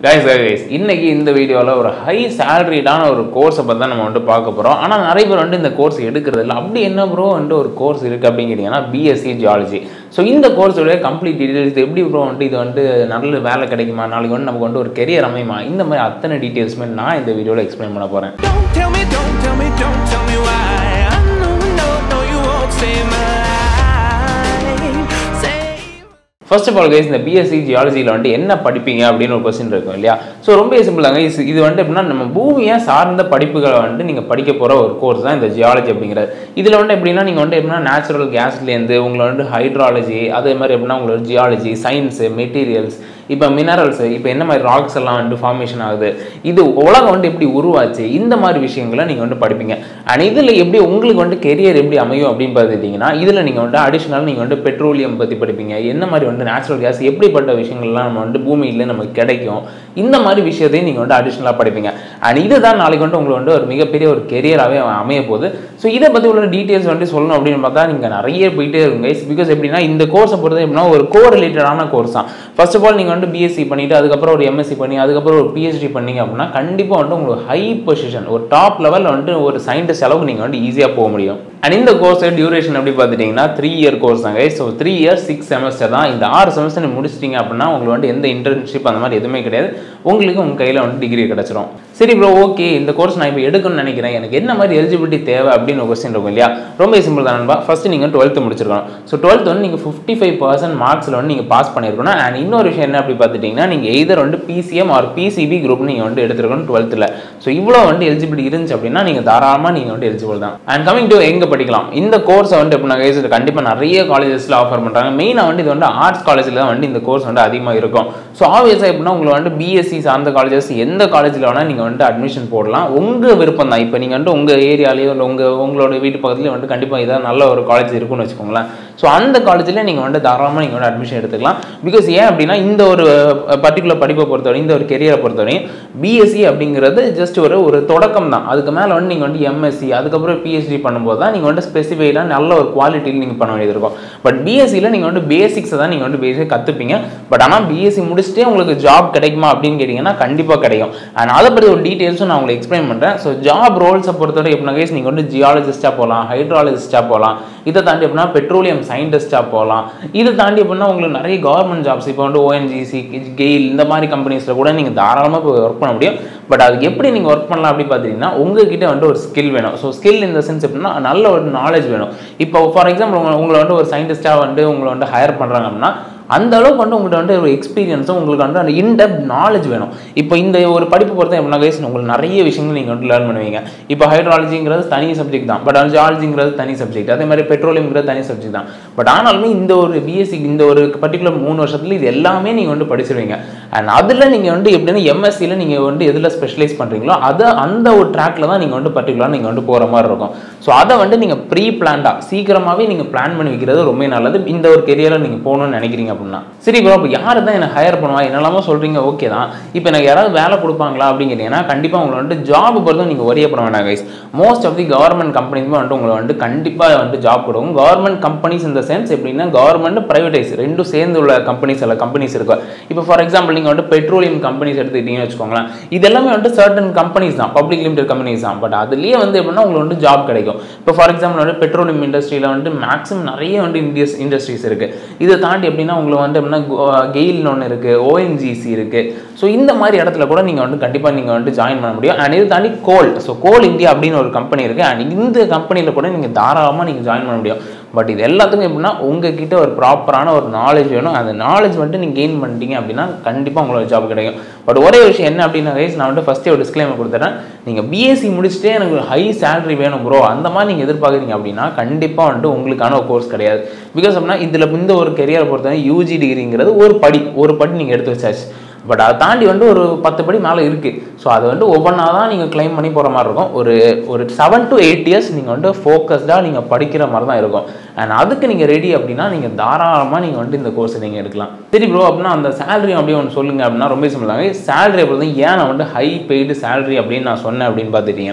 Guys guys இன்னைக்கு இந்த வீடியோவில் ஒரு ஹை சேலரிடான ஒரு கோர்ஸை பற்றி தான் நம்ம வந்துட்டு பார்க்க போகிறோம் ஆனால் நிறைய பேர் வந்துட்டு இந்த கோர்ஸ் எடுக்கிறது இல்லை அப்படி என்ன ப்ரோ வந்துட்டு ஒரு கோர்ஸ் இருக்குது அப்படின்னு கேட்டிங்கன்னா பிஎஸ்சி ஜியாலஜி ஸோ இந்த கோர்ஸோட கம்ப்ளீட் டீட்டெயில்ஸ் எப்படி ப்ரோ வந்துட்டு இது வந்துட்டு நல்ல வேலை கிடைக்குமா நாளைக்கு வந்து நமக்கு வந்துட்டு ஒரு கெரியர் அமையுமா இந்த மாதிரி அத்தனை டீட்டெயில்ஸுமே நான் இந்த வீடியோவில் எக்ஸ்பிளைன் பண்ண போகிறேன் Don't tell me, don't tell me, don't tell me why. I know, no, no, you won't save my life. Save. First of all guys இந்த பிஎஸ்சி ஜியாலஜியில் வந்துட்டு என்ன படிப்பீங்க அப்படின்னு ஒரு கொஸ்டின் இருக்கும் இல்லையா ஸோ ரொம்ப சிம்பிள் தாங்க இது இது வந்துட்டு எப்படின்னா நம்ம பூமியை சார்ந்த படிப்புகளை வந்துட்டு நீங்கள் படிக்க போகிற ஒரு கோர்ஸ் தான் இந்த ஜியாலஜி அப்படிங்கிறது இதில் வந்துட்டு எப்படின்னா நீங்கள் வந்துட்டு எப்படின்னா நேச்சுரல் கேஸ்லேருந்து உங்களை வந்துட்டு ஹைட்ராலஜி அதே மாதிரி எப்படின்னா உங்களோட ஜியாலஜி சயின்ஸு மெட்டீரியல்ஸ் இப்போ மினரல்ஸ் இப்போ என்ன மாதிரி ராக்ஸ் எல்லாம் வந்துட்டு ஃபார்மேஷன் ஆகுது இது உலகம் வந்துட்டு எப்படி உருவாச்சு இந்த மாதிரி விஷயங்களை நீங்கள் வந்துட்டு படிப்பீங்க அண்ட் இதில் எப்படி உங்களுக்கு வந்துட்டு கெரியர் எப்படி அமையும் அப்படின்னு பார்த்துக்கிட்டிங்கன்னா இதில் நீங்கள் வந்துட்டு அடிஷ்னல் நீங்கள் வந்துட்டு பெட்ரோலியம் பற்றி படிப்பீங்க என்ன மாதிரி வந்து நேச்சுரல் கேஸ் எப்படிப்பட்ட விஷயங்கள்லாம் நம்ம வந்துட்டு பூமியில் நமக்கு கிடைக்கும் இந்த மாதிரி விஷயத்தையும் நீங்கள் வந்துட்டு அடிஷ்னலாக படிப்பீங்க அண்ட் இதுதான் நாளைக்கு வந்துட்டு உங்களுக்கு வந்து ஒரு மிகப்பெரிய ஒரு கெரியராகவே அமைய போகுது ஸோ இதை பற்றி உள்ள டீட்டெயில்ஸ் வந்துட்டு சொல்லணும் அப்படின்னு பார்த்தா நீங்கள் நிறைய போயிட்டே இருக்கும் கைஸ் பிகாஸ் எப்படின்னா இந்த கோர்ஸை பொறுத்த எப்படின்னா ஒரு கோ ரிலேட்டடான கோர்ஸ் தான் ஃபர்ஸ்ட் ஆஃப் ஆல் நீங்கள் வந்து பிஎஸ்சி பண்ணிட்டு அதுக்கப்புறம் ஒரு எம்எஸ்சி பண்ணி அதுக்கப்புறம் ஒரு பிஹெச்டி பண்ணீங்க அப்படின்னா கண்டிப்பாக வந்துட்டு உங்களுக்கு ஹை பொசிஷன் ஒரு டாப் லெவலில் வந்துட்டு ஒரு சயின்டிஸ்ட் அளவுக்கு நீங்கள் வந்து ஈஸியாக போக முடியும் அண்ட் இந்த கோர்ஸ் டியூரேஷன் எப்படி பார்த்துட்டிங்கன்னா த்ரீ இயர் கோர்ஸ் தாங்க so three year six semester தான் இந்த ஆறு செமஸ்டர் நீங்க முடிச்சிட்டீங்க அப்படின்னா உங்களுக்கு வந்து எந்த இன்டர்ன்ஷிப் அந்த மாதிரி எதுவுமே கிடையாது உங்களுக்கு உங்கள் கையில் வந்து டிகிரி கிடச்சிரும் சரி ப்ரோ ஓகே இந்த கோர்ஸ் நான் இப்போ எடுக்கணும்னு நினைக்கிறேன் எனக்கு என்ன மாதிரி எலிஜிபிலிட்டி தேவை அப்படின்னு ஒரு கொஸ்டின் இருக்கும் இல்லையா ரொம்ப சிம்பிள் தான் நண்பா ஃபஸ்ட்டு நீங்கள் டுவெல்த்து முடிச்சிருக்கணும் ஸோ டுவெல்த் வந்து நீங்கள் ஃபிஃப்டி ஃபைவ் பர்சன்ட் மார்க்ஸில் வந்து நீங்கள் பாஸ் பண்ணியிருக்கணும் அண்ட் இன்னொரு விஷயம் என்ன அப்படி பார்த்துட்டிங்கன்னா நீங்கள் எய்தர் வந்து பிசிஎம் ஆர் பிசிபி குரூப் நீங்கள் வந்து எடுத்துருக்கணும் டுவெல்த்தில் ஸோ இவ்வளோ வந்து எலிஜிபிலிட்டி இருந்துச்சு அப்படின்னா நீங்கள் தாராளமாக நீங்கள் வந்து எலிஜிபிள் தான் அண்ட் கமிங் டு எங்கே படிக்கலாம் இந்த கோர்ஸை வந்து எப்படின்னா கைஸ் கண்டிப்பாக நிறைய காலேஜஸில் ஆஃபர் பண்ணுறாங்க மெயினாக வந்து இது வந்து ஆர்ட்ஸ் காலேஜில் தான் வந்து இந்த கோர்ஸ் வந்து அதிகமாக இருக்கும் ஸோ ஆப்வியஸாக எப்படின்னா உங்களுக்கு வந்து பிஎஸ்சி சார்ந்த காலேஜஸ் எந்த காலேஜில் வேணால் நீங்கள் வந்துட்டு அட்மிஷன் போடலாம் உங்கள் விருப்பம் தான் இப்போ நீங்கள் வந்து உங்கள் ஏரியாலேயோ இல்லை உங்கள் உங்களோட வீட்டு பக்கத்துலேயே வந்து கண்டிப்பாக இதான் நல்ல ஒரு காலேஜ் இருக்குன்னு வச்சுக்கோங்களேன் ஸோ அந்த காலேஜில் நீங்கள் வந்து தாராளமாக நீங்கள் வந்து அட்மிஷன் எடுத்துக்கலாம் பிகாஸ் ஏன் அப்படின்னா இந்த ஒரு பர்டிகுலர் படிப்பை பொறுத்தவரை இந்த ஒரு கெரியரை பொறுத்தவரையும் பிஎஸ்சி அப்படிங்கிறது ஜஸ்ட் ஒரு ஒரு தொடக்கம் தான் அதுக்கு மேலே வந்து நீங்கள் வந்து எம்எஸ்சி அதுக்கப்புறம் பிஹெச்டி பண்ணும்போது தான் நீங்கள் வந்து ஸ்பெசிஃபைடாக நல்ல ஒரு குவாலிட்டியில் நீங்கள் பண்ண வேண்டியது இருக்கும் பட் பிஎஸ்சியில் நீங்கள் வந்து பேசிக்ஸை தான் நீங்கள் வந்து பேசிக் கற்றுப்பீங்க பட் ஆனால் பிஎஸ்சி முடிச்சுட்டே உங்களுக்கு ஜாப் கிடைக்குமா அப்படின்னு கேட்டிங்கன்னா கண்டிப்பாக கிடைக்கும் அண்ட் அதை பற்றி ஒரு டீட்டெயில்ஸும் நான் உங்களுக்கு எக்ஸ்பிளைன் பண்ணுறேன் ஸோ ஜாப் ரோல்ஸை பொறுத்தவரை எப்படின்னா கேஸ் நீங்கள் வந்து ஜியாலஜிஸ்ட்டாக போகலாம் ஹைட்ராலஜிஸ்ட்டாக போகலாம் இதை தாண்டி எப்படின்னா பெட்ரோலியம் சயின்டிஸ்ட்டாக போகலாம் இதை தாண்டி எப்படின்னா உங்களுக்கு நிறைய கவர்மெண்ட் ஜாப்ஸ் இப்போ வந்து ஓஎன்ஜிசி கெயில் இந்த மாதிரி கம்பெனிஸில் கூட நீங்கள் தாராளமாக போய் ஒர்க் பண்ண முடியும் பட் அதுக்கு எப்படி நீங்கள் ஒர்க் பண்ணலாம் அப்படி பார்த்தீங்கன்னா உங்ககிட்ட வந்து ஒரு ஸ்கில் வேணும் ஸோ ஸ்கில் இந்த சென்ஸ் எப்படின்னா நல்ல ஒரு நாலேஜ் வேணும் இப்போ ஃபார் எக்ஸாம்பிள் உங்களை உங்களை வந்து ஒரு சயின்டிஸ்ட்டாக வந்து உங்களை வந்து ஹையர் பண்ணுறாங்க அப்படின்னா அந்த அளவுக்கு வந்து உங்கள்கிட்ட வந்து ஒரு எக்ஸ்பீரியன்ஸும் உங்களுக்கு வந்து அந்த இன்டெப்த் நாலேஜ் வேணும் இப்போ இந்த ஒரு படிப்பு பொறுத்த எப்படின்னா கைஸ் உங்களுக்கு நிறைய விஷயங்கள் நீங்கள் வந்து லேர்ன் பண்ணுவீங்க இப்போ ஹைட்ராலஜிங்கிறது தனி சப்ஜெக்ட் தான் பட் ஜியாலஜிங்கிறது தனி சப்ஜெக்ட் அதே மாதிரி பெட்ரோலியம்ங்கிறது தனி சப்ஜெக்ட் தான் பட் ஆனாலுமே இந்த ஒரு பிஎஸ்சி இந்த ஒரு பர்டிகுலர் மூணு வருஷத்துல இது எல்லாமே நீங்கள் வந்து படிச்சிருவீங்க அண்ட் அதில் நீங்கள் வந்து எப்படின்னா எம்எஸ்சியில் நீங்கள் வந்து எதில் ஸ்பெஷலைஸ் பண்ணுறீங்களோ அதை அந்த ஒரு ட்ராக்ல தான் நீங்கள் வந்து பர்டிகுலராக நீங்கள் வந்து போகிற மாதிரி இருக்கும் ஸோ அதை வந்து நீங்கள் ப்ரீ பிளான்டாக சீக்கிரமாகவே நீங்கள் பிளான் பண்ணி வைக்கிறது ரொம்ப நல்லது இந்த ஒரு கெரியரில் நீங்கள் போகணும்னு நினைக்கிறீங்க அப்படின்னா சரி ப்ரோ அப்போ யார் தான் எனக்கு ஹையர் பண்ணுவா என்னெல்லாமோ சொல்கிறீங்க ஓகே தான் இப்போ எனக்கு யாராவது வேலை கொடுப்பாங்களா அப்படின்னு கேட்டிங்கன்னா கண்டிப்பாக உங்களை வந்துட்டு ஜாப் பொறுத்தும் நீங்கள் ஒரே பண்ண வேண்டாம் guys most of the government கம்பெனிஸுமே வந்துட்டு உங்களை வந்து கண்டிப்பாக வந்து ஜாப் கொடுக்கும் கவர்மெண்ட் கம்பெனிஸ் இந்த சென்ஸ் எப்படின்னா கவர்மெண்ட் ப்ரைவேடைஸ் ரெண்டும் சேர்ந்து உள்ள கம்பெனிஸ் சில கம்பெனிஸ் இருக்கும் இப்போ ஃபார் எக்ஸாம்பிள் நீங்கள் வந்து பெட்ரோலியம் கம்பெனிஸ் எடுத்துக்கிட்டீங்கன்னு வச்சுக்கோங்களேன் இதெல்லாமே வந்து சர்டன் கம்பெனிஸ் தான் பப்ளிக் லிமிடெட் கம்பெனிஸ் தான் பட் அதுலேயே வந்து எப்படின்னா உங்களுக்கு வந்து ஜாப் கிடைக்கும் இப்போ ஃபார் எக்ஸாம்பிள் வந்து பெட்ரோலியம் இண்டஸ்ட்ரியில் வந்து மேக்ஸிமம் நிறைய வந்து இண்டியஸ் இண்டஸ்ட்ரீஸ் இருக்குது இதை தாண்டி எப்படின்னா உங்களுக்கு வந்து எப்படின்னா கெயில்னு ஒன்று இருக்குது ஓஎன்ஜிசி இருக்குது ஸோ இந்த மாதிரி இடத்துல கூட நீங்கள் வந்து கண்டிப்பாக நீங்கள் வந்து ஜாயின் பண்ண முடியும் அண்ட் இதை தாண்டி கோல் ஸோ கோல் இந்தியா அப்படின்னு ஒரு கம்பெனி இருக்குது அண்ட் இந்த கம்பெனியில் கூட நீங்கள் தாராளமாக நீங்கள் ஜாயின் பண்ண முடியும் பட் இது எல்லாத்துக்கும் எப்படின்னா உங்ககிட்ட ஒரு ப்ராப்பரான ஒரு நாலேஜ் வேணும் அந்த நாலேஜ் வந்துட்டு நீங்கள் கெயின் பண்ணிட்டீங்க அப்படின்னா கண்டிப்பாக உங்களுக்கு ஜாப் கிடைக்கும் பட் ஒரே விஷயம் என்ன அப்படின்னா கைஸ் நான் வந்து ஃபஸ்ட்டே ஒரு டிஸ்க்ளைமர் கொடுத்துறேன் நீங்கள் பிஎஸ்சி முடிச்சுட்டே எனக்கு ஹை சேலரி வேணும் ப்ரோ அந்த மாதிரி நீங்கள் எதிர்பார்க்குறீங்க அப்படின்னா கண்டிப்பாக வந்துட்டு உங்களுக்கான ஒரு கோர்ஸ் கிடையாது பிகாஸ் அப்படின்னா இதில் இந்த ஒரு கெரியரை பொறுத்தவரை யூஜி டிகிரிங்கிறது ஒரு படி ஒரு படி நீங்கள் எடுத்து வச்சாச்சு பட் அதை தாண்டி வந்து ஒரு பத்து படி மேலே இருக்குது ஸோ அது வந்து ஒவ்வொன்றா தான் நீங்கள் கிளைம் பண்ணி போகிற மாதிரி இருக்கும் ஒரு ஒரு செவன் டு எயிட் இயர்ஸ் நீங்கள் வந்து ஃபோக்கஸ்டாக நீங்கள் படிக்கிற மாதிரி தான் இருக்கும் அண்ட் அதுக்கு நீங்கள் ரெடி அப்படின்னா நீங்கள் தாராளமாக நீங்கள் வந்துட்டு இந்த கோர்ஸை நீங்கள் எடுக்கலாம் சரி ப்ரோ அப்படின்னா அந்த சேலரி அப்படியே ஒன்று சொல்லுங்க அப்படின்னா ரொம்ப சிம்பிள் தாங்க சேலரி பொறுத்த ஏன் நான் வந்து ஹை பெய்டு சேலரி அப்படின்னு நான் சொன்னேன் அப்படின்னு பார்த்துட்டிங்கன்னா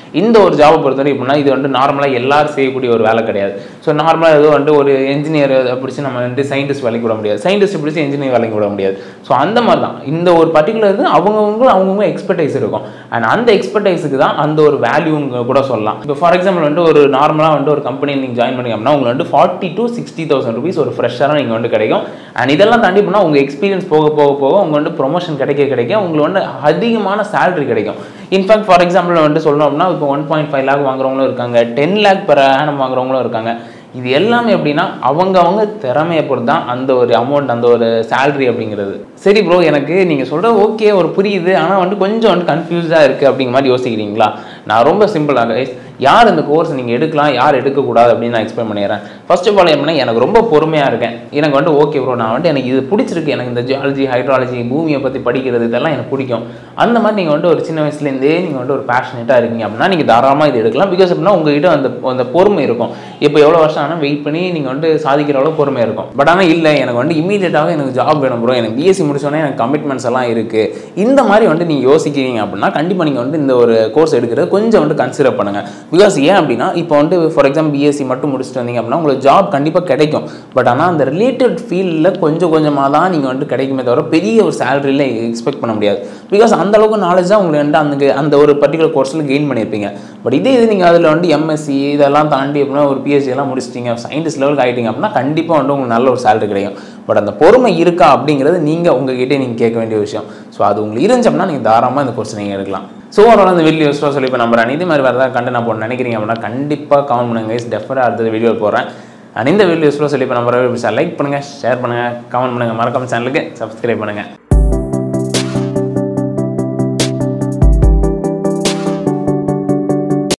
இந்த ஒரு ஜாபை பொறுத்தவரை எப்படின்னா இது வந்து நார்மலாக எல்லாரும் செய்யக்கூடிய ஒரு வேலை கிடையாது ஸோ நார்மலாக ஏதோ வந்து ஒரு என்ஜினியர் பிடிச்சி நம்ம வந்து சயின்டிஸ்ட் வேலைக்கு விட முடியாது சயின்டிஸ்ட் பிடிச்சி என்ஜினியர் வேலைக்கு விட முடியாது ஸோ அந்த மாதிரி தான் இந்த ஒரு பர்டிகுலர் இது அவங்கவுங்க அவங்கவுங்க எக்ஸ்பர்டைஸ் இருக்கும் அண்ட் அந்த எக்ஸ்பர்டைஸுக்கு தான் அந்த ஒரு வேல்யூங்க கூட சொல்லலாம் இப்போ ஃபார் எக்ஸாம்பிள் வந்து ஒரு நார்மலாக வந்து ஒரு கம்பெனி நீங்கள் ஜாயின் பண்ணி அப்படின்னா உங்களுக்கு வந்து forty to sixty thousand rupees ஒரு ஃப்ரெஷ்ஷாக நீங்கள் வந்து கிடைக்கும் அண்ட் இதெல்லாம் தாண்டி போனால் உங்கள் எக்ஸ்பீரியன்ஸ் போக போக போக உங்கள் வந்து ப்ரொமோஷன் கிடைக்க கிடைக்க உங்களுக்கு வந்து அதிகமான சேலரி கிடைக்கும் இன்ஃபேக்ட் ஃபார் எக்ஸாம்பிள் வந்து சொல்லணும் அப்படின்னா இப்போ ஒன் பாயிண்ட் ஃபைவ் லேக் வாங்குறவங்களும் இருக்காங்க டென் லேக் பெர் ஆனம் வாங்குறவங்களும் இருக்காங்க இது எல்லாமே எப்படின்னா அவங்க அவங்க திறமையை பொறுத்து தான் அந்த ஒரு அமௌண்ட் அந்த ஒரு salary அப்படிங்கிறது சரி ப்ரோ எனக்கு நீங்கள் சொல்கிற ஓகே ஒரு புரியுது ஆனால் வந்து கொஞ்சம் வந்து கன்ஃபியூஸாக இருக்குது அப்படிங்கிற மாதிரி யோசிக்கிறீங்களா நான் ரொம்ப சிம்பிளாக யார் இந்த கோர்ஸ் நீங்கள் எடுக்கலாம் யார் எடுக்கக்கூடாது அப்படின்னு நான் எக்ஸ்பிளைன் பண்ணிடுறேன் ஃபர்ஸ்ட் ஆஃப் ஆல் எப்படின்னா எனக்கு ரொம்ப பொறுமையாக இருக்கேன் எனக்கு வந்து ஓகே ப்ரோ நான் வந்து எனக்கு இது பிடிச்சிருக்கு எனக்கு இந்த ஜியாலஜி ஹைட்ராலஜி பூமியை பற்றி படிக்கிறது இதெல்லாம் எனக்கு பிடிக்கும் அந்த மாதிரி நீங்கள் வந்து ஒரு சின்ன வயசுலேருந்தே நீங்கள் வந்து ஒரு பேஷனேட்டாக இருக்கீங்க அப்படின்னா நீங்கள் தாராளமாக இது எடுக்கலாம் பிகாஸ் அப்படின்னா உங்ககிட்ட அந்த அந்த பொறுமை இருக்கும் இப்போ எவ்வளோ வருஷம் ஆனால் வெயிட் பண்ணி நீங்கள் வந்து சாதிக்கிற அளவு பொறுமை இருக்கும் பட் ஆனால் இல்லை எனக்கு வந்து இமீடியட்டாக எனக்கு ஜாப் வேணும் ப்ரோ எனக்கு பிஎஸ்சி முடிச்சோன்னே எனக்கு கமிட்மெண்ட்ஸ் எல்லாம் இருக்குது இந்த மாதிரி வந்து நீங்கள் யோசிக்கிறீங்க அப்படின்னா கண்டிப்பாக நீங்கள் வந்து இந்த ஒரு கோர்ஸ் எடுக்கிறது கொஞ்சம் வந்து கன்சிடர் பண்ணுங்கள் பிகாஸ் ஏன் அப்படின்னா இப்போ வந்து ஃபார் எக்ஸாம்பிள் பிஎஸ்சி மட்டும் முடிச்சுட்டு வந்தீங்க அப்படின்னா உங்களுக்கு ஜாப் கண்டிப்பாக கிடைக்கும் பட் ஆனால் அந்த ரிலேட்டட் ஃபீல்டில் கொஞ்சம் கொஞ்சமாக தான் நீங்கள் வந்து கிடைக்குமே தவிர பெரிய ஒரு சேலரியில் எக்ஸ்பெக்ட் பண்ண முடியாது பிகாஸ் அந்த அளவுக்கு நாலேஜ் தான் உங்களுக்கு வந்து அந்த அந்த ஒரு பர்டிகுலர் கோர்ஸில் கெயின் பண்ணியிருப்பீங்க பட் இதே இது நீங்கள் அதில் வந்து எம்எஸ்சி இதெல்லாம் தாண்டி அப்படின்னா ஒரு பிஎஸ்சி எல்லாம் முடிச்சிட்டீங்க சயின்டிஸ்ட் லெவலுக்கு ஆகிட்டீங்க அப்படின்னா கண்டிப்பாக வந்து உங்களுக்கு நல்ல ஒரு சேலரி கிடைக்கும் பட் அந்த பொறுமை இருக்கா அப்படிங்கிறது நீங்கள் உங்ககிட்ட நீங்கள் கேட்க வேண்டிய விஷயம் ஸோ அது உங்களுக்கு இருந்துச்சு அப்படின்னா நீங்கள் தாராளமாக இந்த கோர்ஸ் நீங்கள் எடுக்கலாம் ஸோ ஓவரால் அந்த வீடியோ யூஸ்ஃபுல்லாக சொல்லி இப்போ நம்புறேன் இதே மாதிரி வேறு ஏதாவது கண்டு நான் போட நினைக்கிறீங்க அப்படின்னா கண்டிப்பாக கமெண்ட் பண்ணுங்க கைஸ் டெஃபராக அடுத்தது வீடியோ போடுறேன் அண்ட் இந்த வீடியோ யூஸ்ஃபுல்லாக சொல்லி இப்போ நம்புறேன் லைக் பண்ணுங்கள் ஷேர் பண்ணுங்கள் கமெண்ட் பண்ணுங்கள் மறக்காம சேனலுக்கு சப்ஸ்கிரைப் பண்ணுங்கள்